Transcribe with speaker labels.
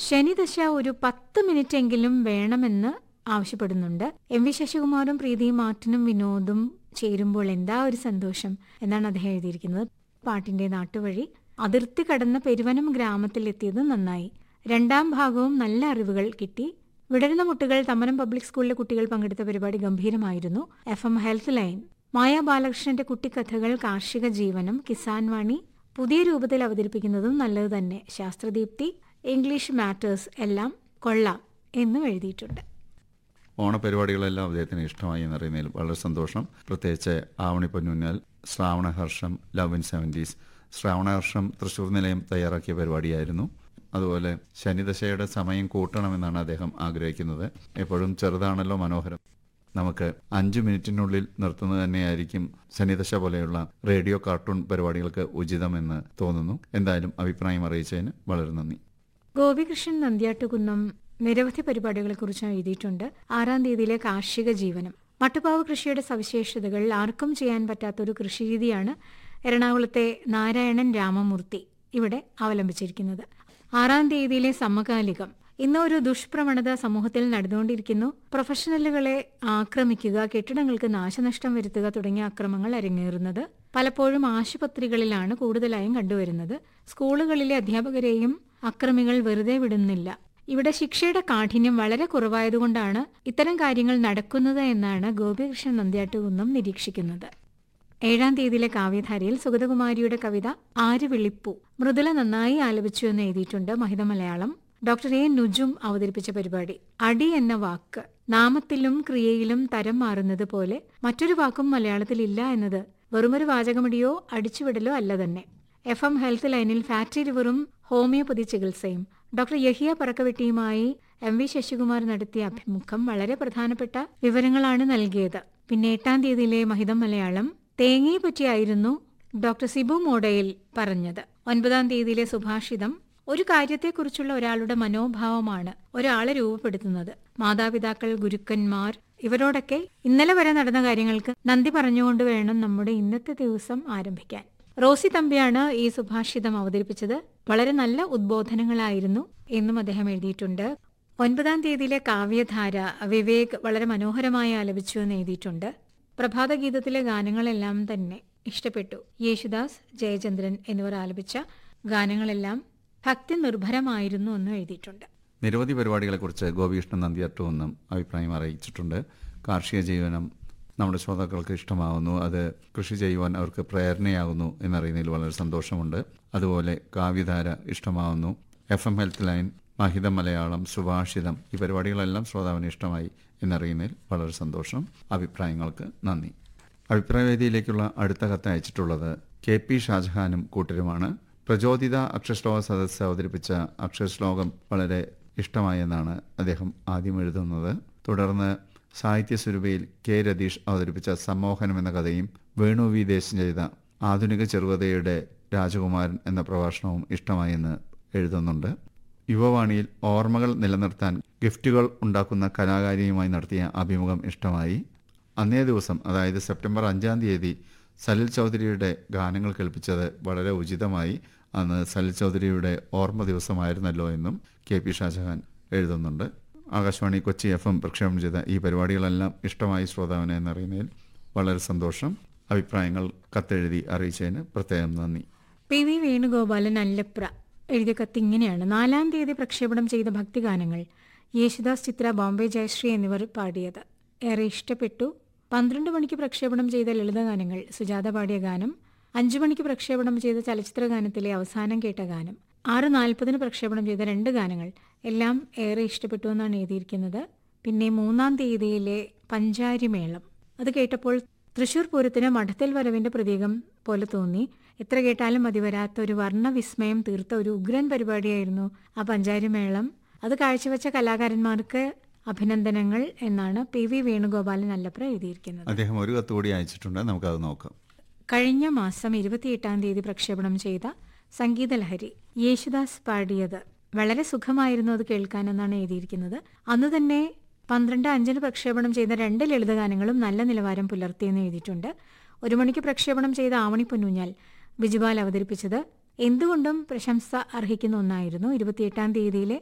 Speaker 1: ശനിദശ ഒരു പത്ത് മിനിറ്റ് എങ്കിലും വേണമെന്ന് ആവശ്യപ്പെടുന്നുണ്ട് എം വി ശശികുമാറും പ്രീതിയും മാർട്ടിനും വിനോദും ചേരുമ്പോൾ എന്താ ഒരു സന്തോഷം എന്നാണ് അദ്ദേഹം എഴുതിയിരിക്കുന്നത് പാട്ടിന്റെ നാട്ടുവഴി അതിർത്തി കടന്ന പെരുവനം ഗ്രാമത്തിലെത്തിയത് നന്നായി രണ്ടാം ഭാഗവും നല്ല അറിവുകൾ കിട്ടി വിടരുന്ന മുട്ടുകൾ തമ്മനം പബ്ലിക് സ്കൂളിലെ കുട്ടികൾ പങ്കെടുത്ത പരിപാടി ഗംഭീരമായിരുന്നു F M health line Maya ബാലകൃഷ്ണന്റെ കുട്ടിക്കഥകൾ കാർഷിക ജീവനം കിസാൻ വാണി പുതിയ രൂപത്തിൽ അവതരിപ്പിക്കുന്നതും നല്ലത് തന്നെ ശാസ്ത്രദീപ്തി ഇംഗ്ലീഷ് മാറ്റേഴ്സ് എല്ലാം കൊള്ളാം എന്നും എഴുതിയിട്ടുണ്ട്
Speaker 2: ഓണപരിപാടികളെല്ലാം അദ്ദേഹത്തിന് ഇഷ്ടമായി എന്നറിയുന്നതിൽ വളരെ സന്തോഷം പ്രത്യേകിച്ച് Avani Ponnunjal Shravanaharsham love in seventies Shravanaharsham Thrissur നിലയം തയ്യാറാക്കിയ പരിപാടിയായിരുന്നു അതുപോലെ ശനിദശയുടെ സമയം കൂട്ടണമെന്നാണ് അദ്ദേഹം ആഗ്രഹിക്കുന്നത് എപ്പോഴും ചെറുതാണല്ലോ മനോഹരം നമുക്ക് അഞ്ചു മിനിറ്റിനുള്ളിൽ നിർത്തുന്നത് തന്നെയായിരിക്കും ശനിദശ പോലെയുള്ള റേഡിയോ കാർട്ടൂൺ പരിപാടികൾക്ക് ഉചിതമെന്ന് തോന്നുന്നു എന്തായാലും അഭിപ്രായം അറിയിച്ചതിന് വളരെ നന്ദി
Speaker 1: ഗോപികൃഷ്ണൻ നന്ദ്യാട്ടുകുന്നം നിരവധി പരിപാടികളെക്കുറിച്ച് എഴുതിയിട്ടുണ്ട് ആറാം തീയതിയിലെ കാർഷിക ജീവനം മട്ടുപാവ് കൃഷിയുടെ സവിശേഷതകൾ ആർക്കും ചെയ്യാൻ പറ്റാത്തൊരു കൃഷിരീതിയാണ് എറണാകുളത്തെ നാരായണൻ രാമമൂർത്തി ഇവിടെ അവലംബിച്ചിരിക്കുന്നത് ആറാം തീയതിയിലെ സമകാലികം ഇന്ന് ഒരു ദുഷ്പ്രവണത സമൂഹത്തിൽ നടന്നുകൊണ്ടിരിക്കുന്നു പ്രൊഫഷണലുകളെ ആക്രമിക്കുക കെട്ടിടങ്ങൾക്ക് നാശനഷ്ടം വരുത്തുക തുടങ്ങിയ അക്രമങ്ങൾ അരങ്ങേറുന്നത് പലപ്പോഴും ആശുപത്രികളിലാണ് കൂടുതലായും കണ്ടുവരുന്നത് സ്കൂളുകളിലെ അധ്യാപകരെയും അക്രമികൾ വെറുതെ വിടുന്നില്ല ഇവിടെ ശിക്ഷയുടെ കാഠിന്യം വളരെ കുറവായതുകൊണ്ടാണ് ഇത്തരം കാര്യങ്ങൾ നടക്കുന്നത് എന്നാണ് ഗോപികൃഷ്ണൻ നന്ദ്യാട്ടുകുന്നം നിരീക്ഷിക്കുന്നത് ഏഴാം തീയതിയിലെ കാവ്യധാരയിൽ സുഗതകുമാരിയുടെ കവിത ആര് വിളിപ്പു മൃദുല നന്നായി ആലപിച്ചു എന്ന് എഴുതിയിട്ടുണ്ട് മഹിത മലയാളം ഡോക്ടർ എ നുജും അവതരിപ്പിച്ച പരിപാടി അടി എന്ന വാക്ക് നാമത്തിലും ക്രിയയിലും തരം മാറുന്നത് പോലെ മറ്റൊരു വാക്കും മലയാളത്തിൽ ഇല്ല എന്നത് വെറുമൊരു വാചകമടിയോ അടിച്ചുവിടലോ അല്ല തന്നെ എഫ് എം ഹെൽത്ത് ലൈനിൽ ഫാറ്റി ലിവറും ഹോമിയോപ്പതി ചികിത്സയും ഡോക്ടർ യഹിയ പറക്കവെട്ടിയുമായി എം വി ശശികുമാർ നടത്തിയ അഭിമുഖം വളരെ പ്രധാനപ്പെട്ട വിവരങ്ങളാണ് നൽകിയത് പിന്നെ എട്ടാം തീയതിയിലെ മഹിതം മലയാളം തേങ്ങയെ പറ്റിയായിരുന്നു ഡോക്ടർ സിബു മോഡയിൽ പറഞ്ഞത് ഒൻപതാം തീയതിയിലെ സുഭാഷിതം ഒരു കാര്യത്തെക്കുറിച്ചുള്ള ഒരാളുടെ മനോഭാവമാണ് ഒരാളെ രൂപപ്പെടുത്തുന്നത് മാതാപിതാക്കൾ ഗുരുക്കന്മാർ ഇവരോടൊക്കെ ഇന്നലെ വരെ നടന്ന കാര്യങ്ങൾക്ക് നന്ദി പറഞ്ഞുകൊണ്ട് വേണം നമ്മുടെ ഇന്നത്തെ ദിവസം ആരംഭിക്കാൻ റോസി തമ്പിയാണ് ഈ സുഭാഷിതം അവതരിപ്പിച്ചത് വളരെ നല്ല ഉദ്ബോധനങ്ങളായിരുന്നു എന്നും അദ്ദേഹം എഴുതിയിട്ടുണ്ട് ഒൻപതാം തീയതിയിലെ കാവ്യധാര വിവേക് വളരെ മനോഹരമായി ആലപിച്ചു എന്ന് എഴുതിയിട്ടുണ്ട് പ്രഭാതഗീതത്തിലെ ഗാനങ്ങളെല്ലാം തന്നെ ഇഷ്ടപ്പെട്ടു യേശുദാസ് ജയചന്ദ്രൻ എന്നിവർ ആലപിച്ച ഗാനങ്ങളെല്ലാം ഭക്തി നിർഭരമായിരുന്നു എന്നും എഴുതിയിട്ടുണ്ട്
Speaker 2: നിരവധി പരിപാടികളെക്കുറിച്ച് ഗോപികൃഷ്ണൻ നന്ദിയാട്ടുമെന്നും അഭിപ്രായം അറിയിച്ചിട്ടുണ്ട് കാർഷിക ജീവനം നമ്മുടെ ശ്രോതാക്കൾക്ക് ഇഷ്ടമാവുന്നു അത് കൃഷി ചെയ്യുവാൻ അവർക്ക് പ്രേരണയാകുന്നു എന്നറിയുന്നതിൽ വളരെ സന്തോഷമുണ്ട് അതുപോലെ കാവ്യധാര ഇഷ്ടമാവുന്നു F M health line Mahitha Malayalam Subhashitham ഈ പരിപാടികളെല്ലാം ശ്രോതാവിന് ഇഷ്ടമായി എന്നറിയുന്നതിൽ വളരെ സന്തോഷം അഭിപ്രായങ്ങൾക്ക് നന്ദി അഭിപ്രായവേദിയിലേക്കുള്ള അടുത്ത കത്ത് അയച്ചിട്ടുള്ളത് കെ പി ഷാജഹാനും കൂട്ടരുമാണ് പ്രചോദിത അക്ഷരശ്ലോക സദസ്സ് അവതരിപ്പിച്ച അക്ഷരശ്ലോകം വളരെ ഇഷ്ടമായെന്നാണ് അദ്ദേഹം ആദ്യം എഴുതുന്നത് തുടർന്ന് സാഹിത്യസ്വരൂപയിൽ കെ രതീഷ് അവതരിപ്പിച്ച സമ്മോഹനം എന്ന കഥയും വേണു വി ദേശം ചെയ്ത ആധുനിക ചെറുകഥയുടെ രാജകുമാരൻ എന്ന പ്രഭാഷണവും ഇഷ്ടമായെന്ന് എഴുതുന്നുണ്ട് യുവവാണിയിൽ ഓർമ്മകൾ നിലനിർത്താൻ ഗിഫ്റ്റുകൾ ഉണ്ടാക്കുന്ന കലാകാരിയുമായി നടത്തിയ അഭിമുഖം ഇഷ്ടമായി അന്നേ ദിവസം അതായത് സെപ്റ്റംബർ അഞ്ചാം തീയതി സലിൽ ചൗധരിയുടെ ഗാനങ്ങൾ കേൾപ്പിച്ചത് വളരെ ഉചിതമായി അന്ന് സലിൽ ചൗധരിയുടെ ഓർമ്മ ദിവസമായിരുന്നല്ലോ എന്നും കെ പി ഷാജഹാൻ എഴുതുന്നുണ്ട് ആകാശവാണി കൊച്ചി എഫ് എം പ്രക്ഷേപണം ചെയ്ത ഈ പരിപാടികളെല്ലാം ഇഷ്ടമായി ശ്രോതാവിനെ എന്നറിയുന്നതിൽ വളരെ സന്തോഷം അഭിപ്രായങ്ങൾ കത്തെഴുതി അറിയിച്ചതിന് പ്രത്യേകം നന്ദി
Speaker 1: പി വി വേണുഗോപാലൻ അല്ലപ്ര എഴുതിയ കത്ത് ഇങ്ങനെയാണ് നാലാം തീയതി പ്രക്ഷേപണം ചെയ്ത ഭക്തിഗാനങ്ങൾ യേശുദാസ് ചിത്ര ബോംബെ ജയശ്രീ എന്നിവർ പാടിയത് ഏറെ ഇഷ്ടപ്പെട്ടു പന്ത്രണ്ട് മണിക്ക് പ്രക്ഷേപണം ചെയ്ത ലളിതഗാനങ്ങൾ സുജാത പാടിയ ഗാനം അഞ്ചു മണിക്ക് പ്രക്ഷേപണം ചെയ്ത ചലച്ചിത്ര ഗാനത്തിലെ അവസാനം കേട്ട ഗാനം ആറ് നാൽപ്പതിന് പ്രക്ഷേപണം ചെയ്ത രണ്ട് ഗാനങ്ങൾ എല്ലാം ഏറെ ഇഷ്ടപ്പെട്ടു എന്നാണ് എഴുതിയിരിക്കുന്നത് പിന്നെ മൂന്നാം തീയതിയിലെ പഞ്ചാരിമേളം അത് കേട്ടപ്പോൾ തൃശൂർ പൂരത്തിന് മഠത്തിൽ വരവിന്റെ പ്രതീകം പോലെ തോന്നി എത്ര കേട്ടാലും മതി വരാത്ത ഒരു വർണ്ണവിസ്മയം തീർത്ത ഒരു ഉഗ്രൻ പരിപാടിയായിരുന്നു ആ പഞ്ചാരിമേളം അത് കാഴ്ചവെച്ച കലാകാരന്മാർക്ക് അഭിനന്ദനങ്ങൾ എന്നാണ് പി വി വേണുഗോപാലൻ അല്ലപ്ര എഴുതിയിരിക്കുന്നത്
Speaker 2: അദ്ദേഹം ഒരു കത്ത് കൂടി അയച്ചിട്ടുണ്ട് നമുക്കത് നോക്കാം
Speaker 1: കഴിഞ്ഞ മാസം ഇരുപത്തിയെട്ടാം തീയതി പ്രക്ഷേപണം ചെയ്ത സംഗീതലഹരി യേശുദാസ് പാടിയത് വളരെ സുഖമായിരുന്നു അത് കേൾക്കാനെന്നാണ് എഴുതിയിരിക്കുന്നത് അന്ന് തന്നെ പന്ത്രണ്ട് അഞ്ചിന് പ്രക്ഷേപണം ചെയ്ത രണ്ട് ലളിതഗാനങ്ങളും നല്ല നിലവാരം പുലർത്തിയെന്ന് എഴുതിയിട്ടുണ്ട് ഒരു മണിക്ക് പ്രക്ഷേപണം ചെയ്ത ആവണി പൊന്നൂഞ്ഞാൽ ബിജുപാൽ അവതരിപ്പിച്ചത് എന്തുകൊണ്ടും പ്രശംസ അർഹിക്കുന്ന ഒന്നായിരുന്നു ഇരുപത്തിയെട്ടാം തീയതിയിലെ